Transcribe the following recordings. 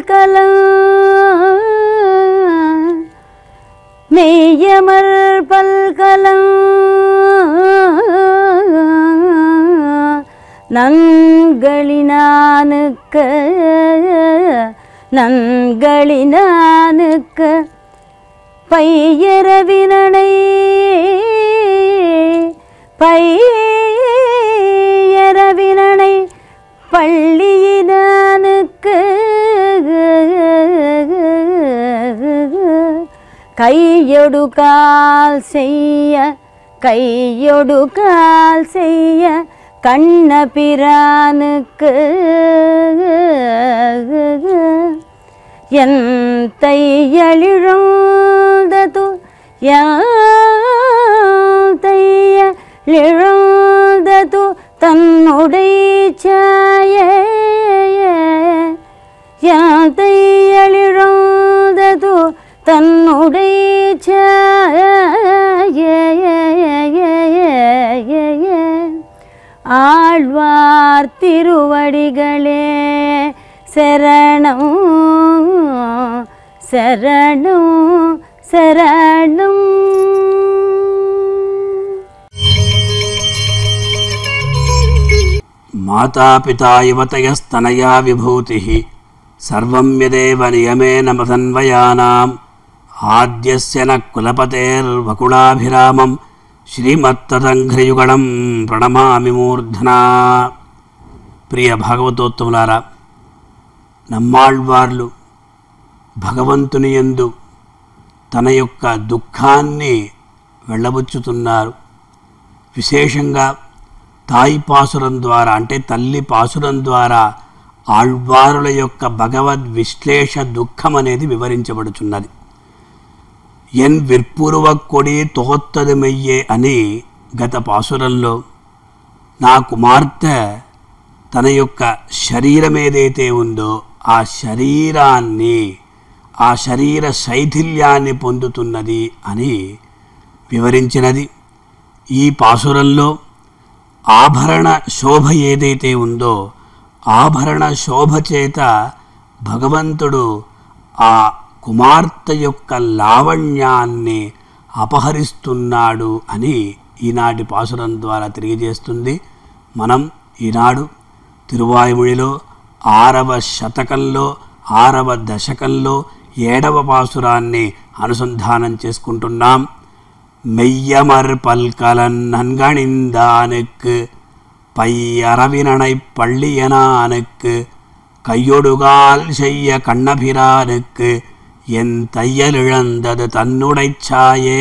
பல்கலம் மெய்யமர் பல்கலம் நன்களினானுக்க நன்களினானுக்க பையரவினனை பையரவினனை பள்ளியினானுக்கு கையொடு கால் செய்ய கையொடு கால் செய்ய கண்ண பிரானுக்கு என் தையலிழந்தது தையலிழந்தது தன்னுடைய சாய தையலிழந்தது தன்னுடைய சாய ஆழ்வார் திருவடிகளே சரணம் சரணம் சரணம் మాతాపితా యువతయస్తనయా విభూతి సర్వం యదేవ నియమేన మృతన్వయానాం ఆద్యస్య న కులపతేర్వకుళాభిరామం శ్రీమత్తదంఘ్రియుగళం ప్రణమామి మూర్ధనా ప్రియ భాగవతోత్తములారా నమ్మాళ్వార్లు భగవంతుని యందు తన యొక్క దుఃఖాన్ని వెళ్ళబుచ్చుతున్నారు విశేషంగా తాయి పాసురం ద్వారా అంటే తల్లి పాసురం ద్వారా ఆళ్వారుల యొక్క భగవద్ విశ్లేష దుఃఖం అనేది వివరించబడుచున్నది ఎన్ విర్పురువ కొడి తోత్తది మెయ్యే అని గత పాసురంలో నా కుమార్తె తన యొక్క శరీరం ఏదైతే ఉందో ఆ శరీరాన్ని ఆ శరీర శైథిల్యాన్ని పొందుతున్నది అని వివరించినది ఈ పాసురంలో ఆభరణ శోభ ఏదైతే ఉందో ఆభరణ శోభ చేత భగవంతుడు ఆ కుమార్తె యొక్క లావణ్యాన్ని అపహరిస్తున్నాడు అని ఈనాటి పాసురం ద్వారా తెలియజేస్తుంది మనం ఈనాడు తిరువాయుమొழிలో ఆరవ శతకంలో ఆరవ దశకంలో ఏడవ పాసురాన్ని అనుసంధానం చేసుకుంటున్నాం மெய்யமர் பல்கலன் நன்கணிந்தானுக்கு பையரவினனை பள்ளியனானுக்கு கையொடுகால் செய்ய கண்ணபிரானுக்கு என் தையல் இழந்தது தன்னுடைச் சாயே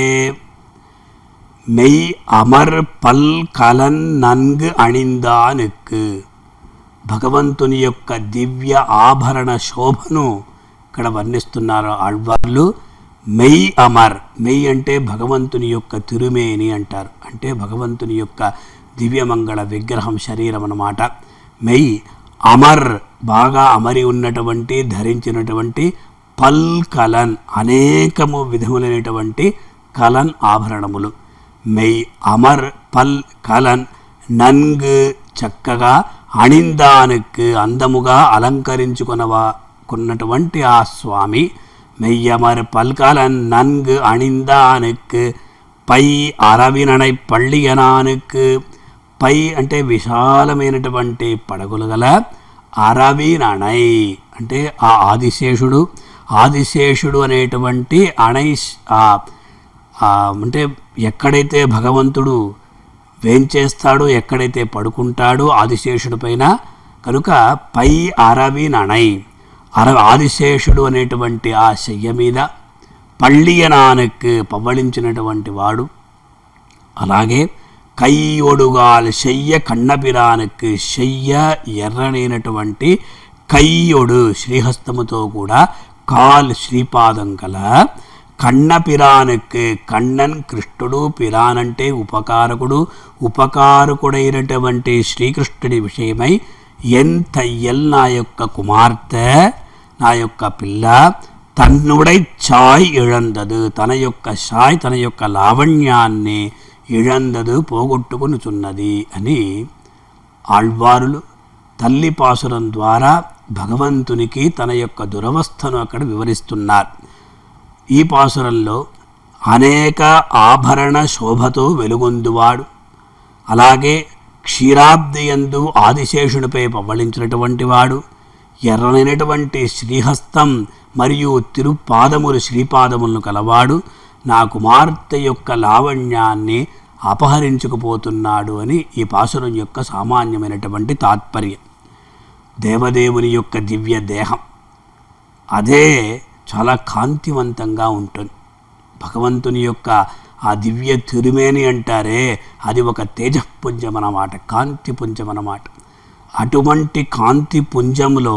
மெய் అమర్ పల్ కలన్ నన్గు అణిందానుకు భగవంతుని యొక్క దివ్య ఆభరణ శోభను ఇక్కడ వర్ణిస్తున్నారు ఆళ్వార్లు మెయ్ అమర్ మెయ్ అంటే భగవంతుని యొక్క తిరుమేని అంటారు అంటే భగవంతుని యొక్క దివ్యమంగళ విగ్రహం శరీరం అన్నమాట మెయ్ అమర్ బాగా అమరి ఉన్నటువంటి ధరించినటువంటి పల్ కలన్ అనేకము విధములైనటువంటి కలన్ ఆభరణములు మెయ్ అమర్ పల్ కలన్ నన్గు చక్కగా అణిందానుకు అందముగా అలంకరించుకునవా కొన్నటువంటి ఆ స్వామి மெய்யமர் பல்கலன் நன்கு அணிந்தானுக்கு పై అరవిననై పళ్ళియనానుకు పై అంటే విశాలమైనటువంటి పడగలు గల అరవిననై అంటే ఆ ఆదిశేషుడు ఆదిశేషుడు అనేటువంటి అణై ఆ ఆ అంటే ఎక్కడైతే భగవంతుడు వేంచేస్తాడో ఎక్కడైతే పడుకుంటాడో ఆదిశేషుడి పైన కనుక పై అరవిననై అర ఆదిశేషుడు అనేటువంటి ఆ శయ్య మీద పళ్ళియనానకు పవ్వళించినటువంటి వాడు అలాగే కయ్యొడుగాల్ శయ్య కన్నపిరానకు శయ్య ఎర్రనైనటువంటి కయ్యొడు శ్రీహస్తముతో కూడా కాల్ శ్రీపాదం కల కన్నపిరానుకు కண்ணన్ కృష్ణుడు పిరానంటే ఉపకారకుడు ఉపకారకుడైనటువంటి శ్రీకృష్ణుడి విషయమై ఎంత ఎల్ నా యొక్క కుమార్తె నా యొక్క పిల్ల తన్నుడై చాయ్ ఇழந்தது తన యొక్క షాయ్ తన యొక్క లావణ్యాన్ని ఇழந்தது పోగొట్టుకునుచున్నది అని ఆళ్వారులు తల్లి పాసురం ద్వారా భగవంతునికి తన యొక్క దురవస్థను అక్కడ వివరిస్తున్నారు ఈ పాసురంలో అనేక ఆభరణ శోభతో వెలుగొందువాడు అలాగే క్షీరాబ్దియందు ఆదిశేషునిపై పవ్వళించినటువంటి వాడు ఎర్రనైనటువంటి శ్రీహస్తం మరియు తిరుపాదములు శ్రీపాదములను కలవాడు నా కుమార్తె యొక్క లావణ్యాన్ని అపహరించుకుపోతున్నాడు అని ఈ పాసురం యొక్క సామాన్యమైనటువంటి తాత్పర్యం దేవదేవుని యొక్క దివ్య దేహం అదే చాలా కాంతివంతంగా ఉంటుంది భగవంతుని యొక్క ఆ దివ్య తిరుమేని అంటారే అది ఒక తేజపుంజం అన్నమాట కాంతి పుంజం అన్నమాట అటువంటి కాంతి పుంజములో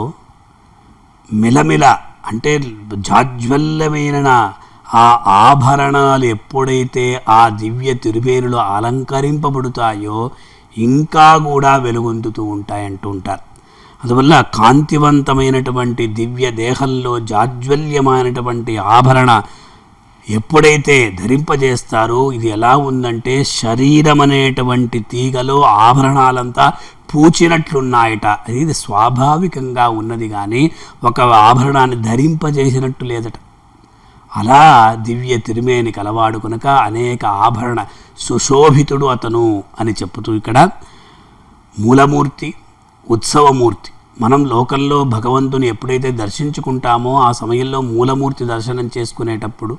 మిలమిల అంటే జాజ్వల్యమైన ఆ ఆభరణాలు ఎప్పుడైతే ఆ దివ్య తిరుమేనులో అలంకరింపబడుతాయో ఇంకా కూడా వెలుగొందుతూ ఉంటాయంటూ ఉంటారు అందువల్ల కాంతివంతమైనటువంటి దివ్య దేహంలో జాజ్వల్యమైనటువంటి ఆభరణ ఎప్పుడైతే ధరింపజేస్తారో ఇది ఎలా ఉందంటే శరీరం అనేటువంటి తీగలో ఆభరణాలంతా పూచినట్లున్నాయట అది ఇది స్వాభావికంగా ఉన్నది కానీ ఒక ఆభరణాన్ని ధరింపజేసినట్టు లేదట అలా దివ్య తిరుమేని కలవాడు కనుక అనేక ఆభరణ సుశోభితుడు అతను అని చెప్పుతూ ఇక్కడ మూలమూర్తి ఉత్సవమూర్తి మనం లోకంలో భగవంతుని ఎప్పుడైతే దర్శించుకుంటామో ఆ సమయంలో మూలమూర్తి దర్శనం చేసుకునేటప్పుడు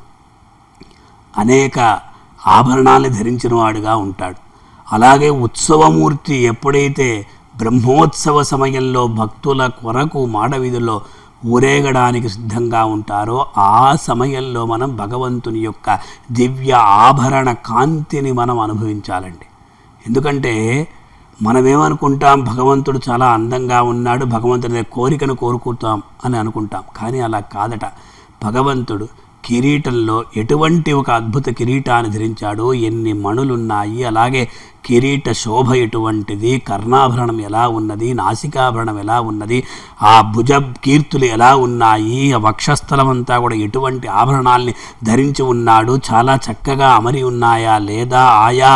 అనేక ఆభరణాన్ని ధరించిన వాడుగా ఉంటాడు అలాగే ఉత్సవమూర్తి ఎప్పుడైతే బ్రహ్మోత్సవ సమయంలో భక్తుల కొరకు మాడవీధుల్లో ఊరేగడానికి సిద్ధంగా ఉంటారో ఆ సమయంలో మనం భగవంతుని యొక్క దివ్య ఆభరణ కాంతిని మనం అనుభవించాలండి ఎందుకంటే మనమేమనుకుంటాం భగవంతుడు చాలా అందంగా ఉన్నాడు భగవంతుడి కోరికను కోరుకుంటాం అని అనుకుంటాం కానీ అలా కాదట భగవంతుడు కిరీటంలో ఎటువంటి ఒక అద్భుత కిరీటాన్ని ధరించాడో ఎన్ని మణులున్నాయి అలాగే కిరీట శోభ ఎటువంటిది కర్ణాభరణం ఎలా ఉన్నది నాసికాభరణం ఎలా ఉన్నది ఆ భుజ కీర్తులు ఎలా ఉన్నాయి ఆ వక్షస్థలం అంతా కూడా ఎటువంటి ఆభరణాల్ని ధరించి ఉన్నాడు చాలా చక్కగా అమరి ఉన్నాయా లేదా ఆయా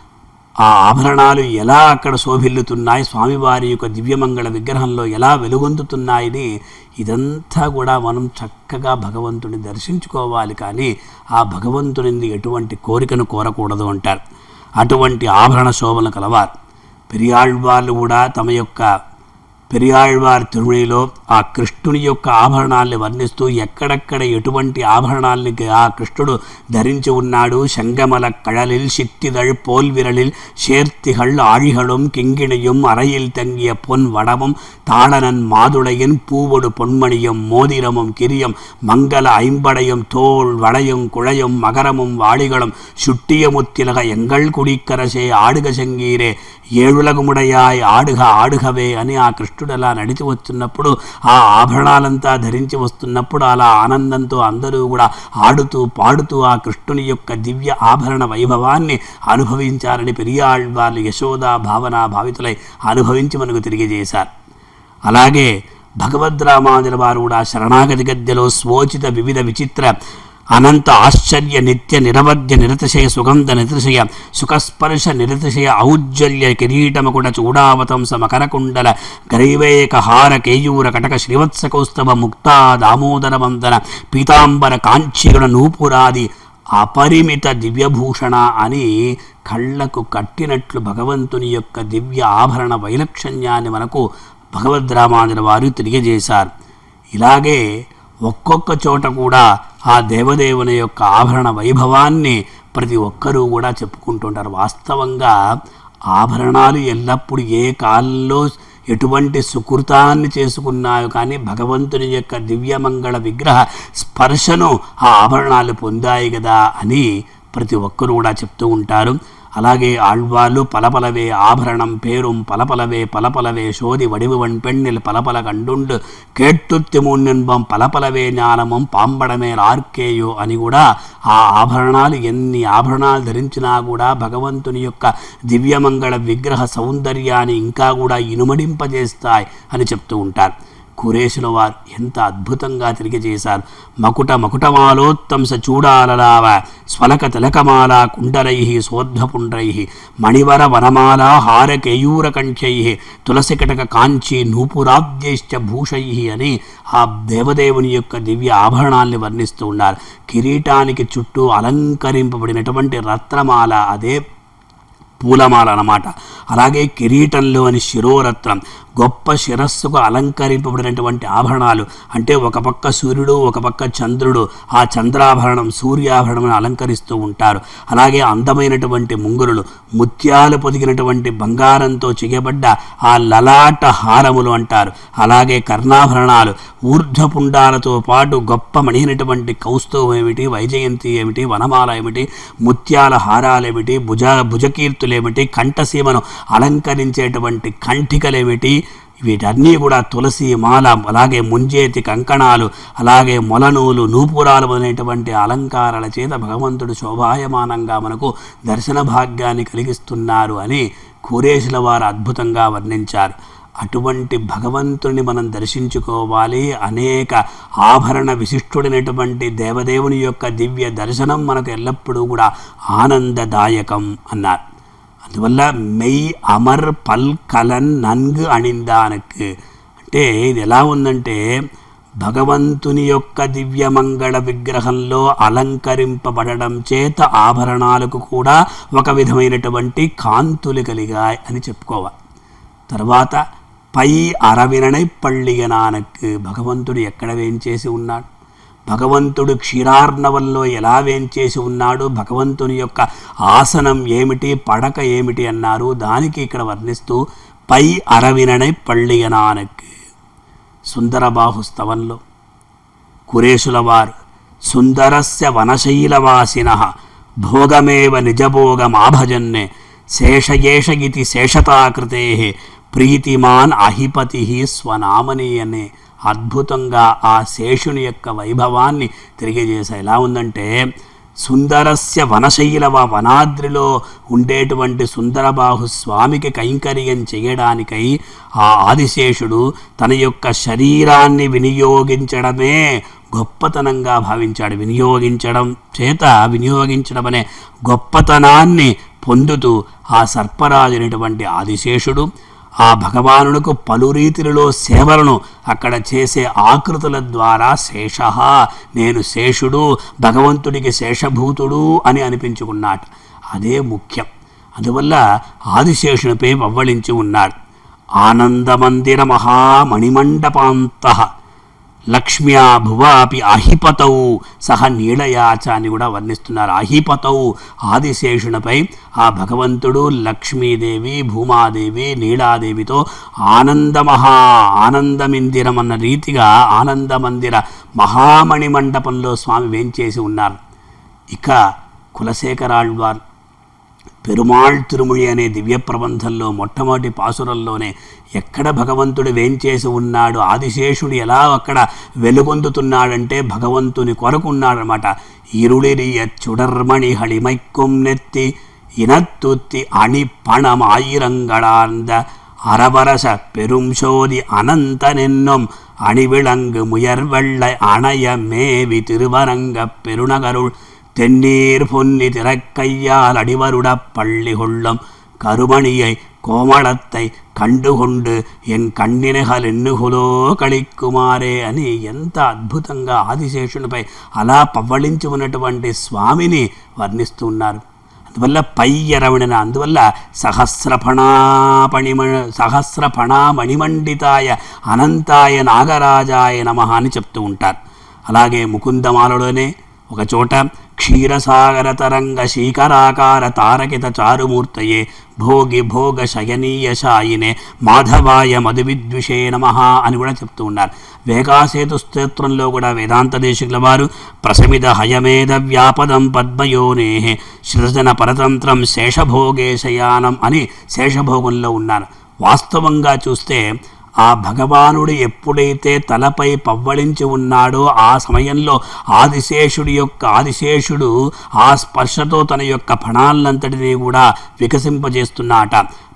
ఆ ఆభరణాలు ఎలా అక్కడ శోభిల్లుతున్నాయి స్వామివారి యొక్క దివ్యమంగళ విగ్రహంలో ఎలా వెలుగొందుతున్నాయని ఇదంతా కూడా మనం చక్కగా భగవంతుని దర్శించుకోవాలి కానీ ఆ భగవంతుని ఎటువంటి కోరికను కోరకూడదు అంటారు అటువంటి ఆభరణ శోభను కలవారు పెరియాళ్వాళ్ళు కూడా తమ యొక్క పెరియాళ్వారి తిరుమణిలో ఆ కృష్ణుని యొక్క ఆభరణాల్ని వర్ణిస్తూ ఎక్కడెక్కడ ఎటువంటి ఆభరణాల్ని ఆ కృష్ణుడు ధరించి ఉన్నాడు శంగమల కழலில் சித்திதழ் போல் விரலில் சேர்த்திகள் ஆழிகளும் கிங்கிணியும் அறையில் தங்கிய பொன் வடமும் தாளனன் மாதுளையின் பூவொடு பொன்மணியும் மோதிரமும் கிரியம் மங்கள ஐம்படையும் தோள் வளையும் குழையும் மகரமும் வாளிகளும் சுட்டிய முத்திலக எங்கள் குடிக்கரசே ఆడుగ సంగీరే ఏడులగుముడయాయ్ ఆడుగ ఆడుగవే అని ఆ కృష్ణుడు అలా నడిచి వస్తున్నప్పుడు ఆ ఆభరణాలంతా ధరించి వస్తున్నప్పుడు అలా ఆనందంతో అందరూ కూడా ఆడుతూ పాడుతూ ఆ కృష్ణుని యొక్క దివ్య ఆభరణ వైభవాన్ని అనుభవించాలని పెరియాళ్ వాళ్ళు యశోద భావన భావితులై అనుభవించి మనకు తిరిగి చేశారు అలాగే భగవద్రామానుజుల వారు కూడా శరణాగతి గద్యలో స్వోచిత వివిధ విచిత్ర అనంత ఆశ్చర్య నిత్య నిరవధ్య నిరతిశయ సుగంధ నిరతిశయ సుఖస్పర్శ నిరతిశయ ఔజ్జల్య కిరీటమకుడ చూడావతంస మకరకుండల గ్రైవేక హార కేయూర కటక శ్రీవత్స కౌస్తవ ముక్తా దామోదర వందన పీతాంబర కాంచీగుణ నూపురాది అపరిమిత దివ్యభూషణ అని కళ్ళకు కట్టినట్లు భగవంతుని యొక్క దివ్య ఆభరణ వైలక్షణ్యాన్ని మనకు భగవద్రామానుజుల వారు తెలియజేశారు ఇలాగే ఒక్కొక్క చోట కూడా ఆ దేవదేవుని యొక్క ఆభరణ వైభవాన్ని ప్రతి ఒక్కరూ కూడా చెప్పుకుంటుంటారు వాస్తవంగా ఆభరణాలు ఎల్లప్పుడూ ఏ కాలంలో ఎటువంటి సుకృతాన్ని చేసుకున్నాయో కానీ భగవంతుని యొక్క దివ్యమంగళ విగ్రహ స్పర్శను ఆ ఆభరణాలు పొందాయి కదా అని ప్రతి ఒక్కరు కూడా చెప్తూ ఉంటారు అలాగే ఆళ్వాళ్ళు పలపలవే ఆభరణం పేరుం పలపలవే పలపలవే சோதி வடிவுவன் பெண்ணில் பலபல கண்டுண்டு கேட்டுத்தி మున్నిన్బం పలపలవే జ్ఞానమం పాంబడమేల ఆర్కేయో అని కూడా ఆ ఆభరణాలు ఎన్ని ఆభరణాలు ధరించినా కూడా భగవంతుని యొక్క దివ్యమంగళ విగ్రహ సౌందర్యాన్ని ఇంకా కూడా ఇనుమడింపజేస్తాయి అని చెప్తూ ఉంటారు కురేషుల వారు ఎంత అద్భుతంగా తిరిగి చేశారు మకుట మకుటమాలోత్తంస చూడాలలావ స్వలక తిలకమాల కుండలై సోద్ధపుండ్రై మణివర వనమాల హారకేయూరకంఠ్యై తులసికటక కాంచి నూపురాబ్జైశ్చ భూషై అని ఆ దేవదేవుని యొక్క దివ్య ఆభరణాల్ని వర్ణిస్తూ ఉన్నారు కిరీటానికి చుట్టూ అలంకరింపబడినటువంటి రత్నమాల అదే పూలమాల అన్నమాట అలాగే కిరీటంలోని శిరోరత్నం గొప్ప శిరస్సుకు అలంకరింపబడినటువంటి ఆభరణాలు అంటే ఒక పక్క సూర్యుడు ఒక పక్క చంద్రుడు ఆ చంద్రాభరణం సూర్యాభరణం అలంకరిస్తూ ఉంటారు అలాగే అందమైనటువంటి ముంగురులు ముత్యాలు పొదిగినటువంటి బంగారంతో చేయబడ్డ ఆ లలాట హారములు అంటారు అలాగే కర్ణాభరణాలు ఊర్ధ్వపుండాలతో పాటు గొప్ప మణినటువంటి కౌస్తువం ఏమిటి వైజయంతి ఏమిటి వనమాల ఏమిటి ముత్యాల హారాలేమిటి భుజ భుజకీర్తులేమిటి కంఠసీమను అలంకరించేటువంటి కంఠికలేమిటి వీటన్నీ కూడా తులసి మాల అలాగే ముంజేతి కంకణాలు అలాగే మొలనూలు నూపురాలు మొదలైనటువంటి అలంకారాల చేత భగవంతుడు శోభాయమానంగా మనకు దర్శన భాగ్యాన్ని కలిగిస్తున్నారు అని కురేషుల వారు అద్భుతంగా వర్ణించారు అటువంటి భగవంతుని మనం దర్శించుకోవాలి అనేక ఆభరణ విశిష్టుడైనటువంటి దేవదేవుని యొక్క దివ్య దర్శనం మనకు ఎల్లప్పుడూ కూడా ఆనందదాయకం అన్నారు అందువల్ల మెయ్ అమర్ పల్ కలన్ నన్గు అణిందానకు అంటే ఇది ఎలా ఉందంటే భగవంతుని యొక్క దివ్యమంగళ విగ్రహంలో అలంకరింపబడడం చేత ఆభరణాలకు కూడా ఒక విధమైనటువంటి కాంతులు కలిగాయి అని చెప్పుకోవాలి తర్వాత పై అరవినై పళ్ళియనానకు భగవంతుడు ఎక్కడ వేంచేసి ఉన్నాడు భగవంతుడు క్షీరార్ణవంలో ఎలా వేంచేసి ఉన్నాడు భగవంతుని యొక్క ఆసనం ఏమిటి పడక ఏమిటి అన్నారు దానికి ఇక్కడ వర్ణిస్తూ పై అరవినై పళ్ళియనానకు సుందరబాహు స్తవంలో కురేషుల వారు సుందరస్య వనశైలవాసిన భోగమేవ నిజభోగమాభజన్నే శేషయేష ఇతి శేషతాకృతే ప్రీతిమాన్ అహిపతి స్వనామని అనే అద్భుతంగా ఆ శేషుని యొక్క వైభవాన్ని తెలియజేశాయి ఎలా ఉందంటే సుందరస్య వనశైలవ వనాద్రిలో ఉండేటువంటి సుందరబాహు స్వామికి కైంకర్యం చేయడానికై ఆ ఆదిశేషుడు తన యొక్క శరీరాన్ని వినియోగించడమే గొప్పతనంగా భావించాడు వినియోగించడం చేత వినియోగించడం అనే గొప్పతనాన్ని పొందుతూ ఆ సర్పరాజునటువంటి ఆదిశేషుడు ఆ భగవానునకు పలు రీతిలో సేవలను అక్కడ చేసే ఆకృతుల ద్వారా శేష నేను శేషుడు భగవంతుడికి శేషభూతుడు అని అనిపించుకున్నాడు అదే ముఖ్యం అందువల్ల ఆదిశేషునిపై పవ్వళించి ఉన్నాడు ఆనందమందిర మహామణిమండపాంత లక్ష్మ్యా భువాపి అహిపతౌ సహ నీళయాచ అని కూడా వర్ణిస్తున్నారు అహిపతౌ ఆదిశేషునిపై ఆ భగవంతుడు లక్ష్మీదేవి భూమాదేవి నీలాదేవితో ఆనందమహా ఆనందమిందిరం అన్న రీతిగా ఆనందమందిర మహామణి మండపంలో స్వామి వేంచేసి ఉన్నారు ఇక కులశేఖరాళ్వార్ పెరుమాళ్ తిరుమొഴి అనే దివ్య ప్రబంధంలో మొట్టమొదటి పాసురంలోనే ఎక్కడ భగవంతుడు వేంచేసి ఉన్నాడు ఆదిశేషుడు ఎలా అక్కడ వెలుగొందుతున్నాడంటే భగవంతుని కొరకు ఉన్నాడనమాట ఇరుళిరియ చుడర్మణి హళిమైక్కుం నెత్తి ఇనత్తుత్తి అణి పణమాయిరంగళాంద அரவரச பெரும்சோதி அனந்த நென்னும் அணிவிளங்கு முயர்வெள்ளை அணைய மேவி திருவரங்கப் பெருநகருள் தென்னீர் பொன்னி திறக்கையால் அடிவருடப் பள்ளி கொள்ளும் கருமணியை కోమళత్తై కండుకొండు ఎన్ కన్నినహల్ ఎన్నుహులో కళిక్కుమారే అని ఎంత అద్భుతంగా ఆదిశేషునిపై అలా పవ్వళించి ఉన్నటువంటి స్వామిని వర్ణిస్తున్నారు అందువల్ల పై ఎరవడిన అందువల్ల సహస్రఫణాపణిమ సహస్రఫణామణిమండితాయ అనంతాయ నాగరాజాయ నమ అని చెప్తూ ఉంటారు అలాగే ముకుందమాలలోనే ఒక చోట క్షీరసాగర తరంగ శీకరాకార తారకిత చారుమూర్తయే భోగి భోగ శయనీయ శాయినే మాధవాయ మధువిద్విషే నమ అని కూడా చెప్తూ ఉన్నారు వేగాసేతు స్తోత్రంలో కూడా వేదాంత దేశికుల వారు ప్రసమిద హయమేధ వ్యాపదం పద్మయోనే సృజన పరతంత్రం శేషభోగే శయానం అని శేషభోగంలో ఉన్నారు వాస్తవంగా చూస్తే ఆ భగవానుడు ఎప్పుడైతే తలపై పవ్వళించి ఉన్నాడో ఆ సమయంలో ఆదిశేషుడి యొక్క ఆదిశేషుడు ఆ స్పర్శతో తన యొక్క ఫణాలంతటినీ కూడా వికసింపజేస్తున్నాట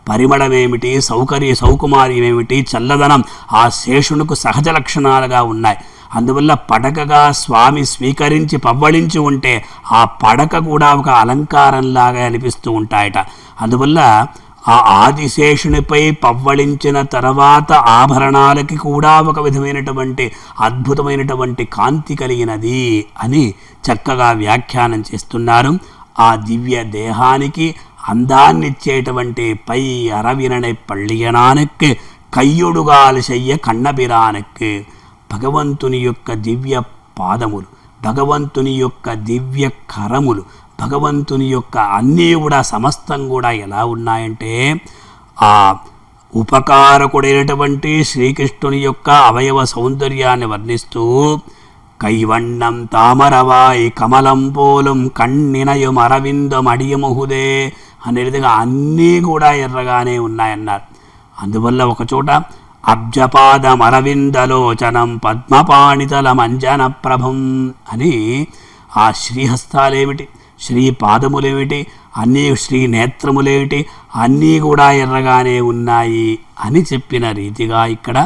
పరిమళమేమిటి సౌకర్య సౌకుమార్యమేమిటి చల్లదనం ఆ శేషునికి సహజ లక్షణాలుగా ఉన్నాయి అందువల్ల పడకగా స్వామి స్వీకరించి పవ్వళించి ఉంటే ఆ పడక కూడా ఒక అలంకారంలాగా అనిపిస్తూ ఉంటాయట అందువల్ల ఆ ఆదిశేషునిపై పవ్వళించిన తర్వాత ఆభరణాలకి కూడా ఒక విధమైనటువంటి అద్భుతమైనటువంటి కాంతి కలిగినది అని చక్కగా వ్యాఖ్యానం చేస్తున్నారు ఆ దివ్య దేహానికి అందాన్నిచ్చేటువంటి పై అరవినனை పళ్ళియనానికి కయ్యుడుగాలు చెయ్య కన్నబిరానికి భగవంతుని యొక్క దివ్య పాదములు భగవంతుని యొక్క దివ్య కరములు భగవంతుని యొక్క అన్నీ కూడా సమస్తం కూడా ఎలా ఉన్నాయంటే ఆ ఉపకారకుడైనటువంటి శ్రీకృష్ణుని యొక్క అవయవ సౌందర్యాన్ని వర్ణిస్తూ కైవண்ணం తామరవాయి కమలం పోలం కన్నినయం అరవిందం అడియముహుదే అనేదిగా అన్నీ కూడా ఎర్రగానే ఉన్నాయన్నారు అందువల్ల ఒకచోట అబ్జపాదం అరవిందలోచనం పద్మపాణితలం అంజన ప్రభం అని ఆ శ్రీహస్తాలేమిటి శ్రీ పాదములేమిటి అన్నీ శ్రీ నేత్రములేమిటి అన్నీ కూడా ఎర్రగానే ఉన్నాయి అని చెప్పిన రీతిగా ఇక్కడ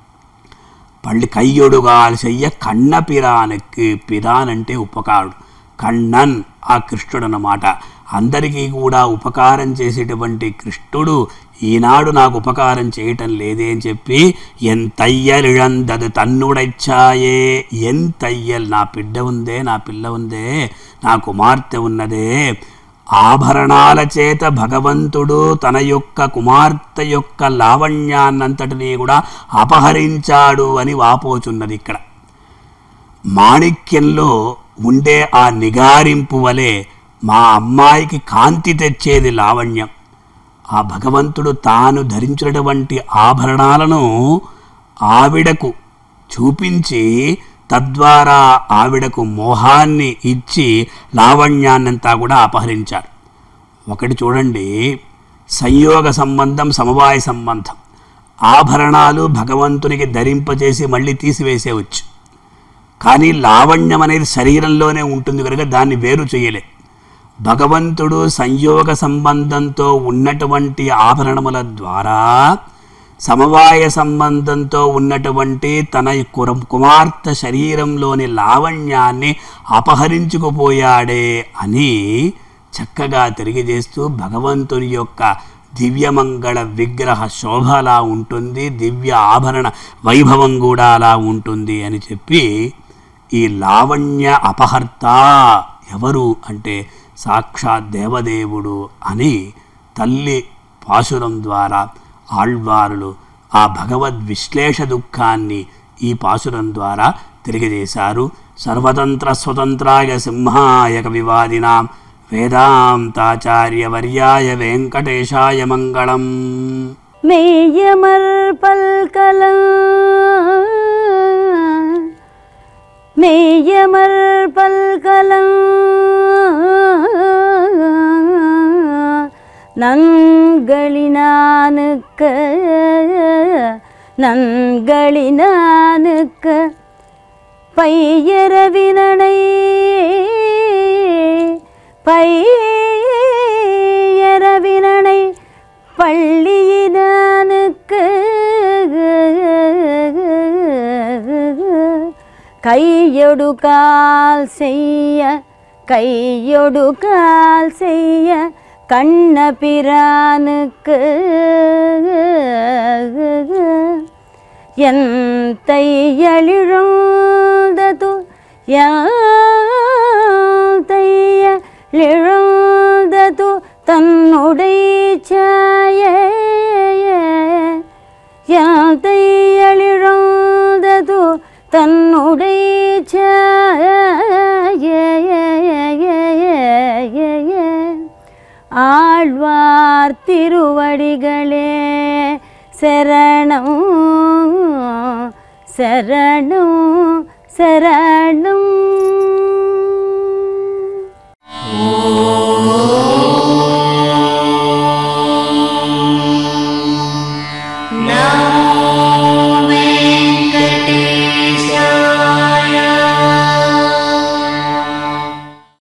పళ్ళి కయ్యొడుగా చెయ్య కన్న పిరానకి పిరాన్ అంటే ఉపకారుడు కண்ணన్ ఆ కృష్ణుడు అన్నమాట అందరికీ కూడా ఉపకారం చేసేటువంటి కృష్ణుడు ఈనాడు నాకు ఉపకారం చేయటం లేదే అని చెప్పి ఎంతయ్యలిழந்தது తన్నుడచ్చాయే ఎంతయ్యల్ నా బిడ్డ ఉందే నా పిల్ల ఉందే నా కుమార్తె ఉన్నదే ఆభరణాల చేత భగవంతుడు తన యొక్క కుమార్తె యొక్క లావణ్యాన్నంతటినీ కూడా అపహరించాడు అని వాపోచున్నది ఇక్కడ మాణిక్యంలో ఉండే ఆ నిగారింపు వలె మా అమ్మాయికి కాంతి తెచ్చేది లావణ్యం ఆ భగవంతుడు తాను ధరించినటువంటి ఆభరణాలను ఆవిడకు చూపించి తద్వారా ఆవిడకు మోహాన్ని ఇచ్చి లావణ్యాన్నంతా కూడా అపహరించాడు ఒకటి చూడండి సంయోగ సంబంధం సమవాయ సంబంధం ఆభరణాలు భగవంతునికి ధరింపజేసి మళ్ళీ తీసివేసేవచ్చు కానీ లావణ్యం అనేది శరీరంలోనే ఉంటుంది కనుక దాన్ని వేరు చేయలే భగవంతుడు సంయోగ సంబంధంతో ఉన్నటువంటి ఆభరణముల ద్వారా సమవాయ సంబంధంతో ఉన్నటువంటి తన కుర- కుమార్తె శరీరంలోని లావణ్యాన్ని అపహరించుకుపోయాడే అని చక్కగా తెలియజేస్తూ భగవంతుని యొక్క దివ్యమంగళ విగ్రహ శోభ అలా ఉంటుంది దివ్య ఆభరణ వైభవం కూడా అలా ఉంటుంది అని చెప్పి ఈ లావణ్య అపహర్త ఎవరు అంటే సాక్షాత్ దేవదేవుడు అని తల్లి పాశురం ద్వారా ఆళ్వారులు ఆ భగవద్ విశ్లేష దుఃఖాన్ని ఈ పాశురం ద్వారా తెలియజేశారు సర్వతంత్ర స్వతంత్రాయ సింహాయ కవివాదినాం వేదాంతాచార్యవర్యాయ వెంకటేశాయ మంగళం மெய்யமர் பல்கலம் மெய்யமர் பல்கலம் நன்களினானுக்க நன்களினானுக்க பையரவினனை பையரவினனை பள்ளியினானுக்கு கையொடு கால் செய்ய கையொடு கால் செய்ய கண்ண பிரானுக்கு என் தையழிழந்தது தையழிழந்தது தன்னுடைய சாய தையழிழந்தது தன்னுடைய சாய ஆழ்வார் திருவடிகளே சரணம் சரணம் சரணம்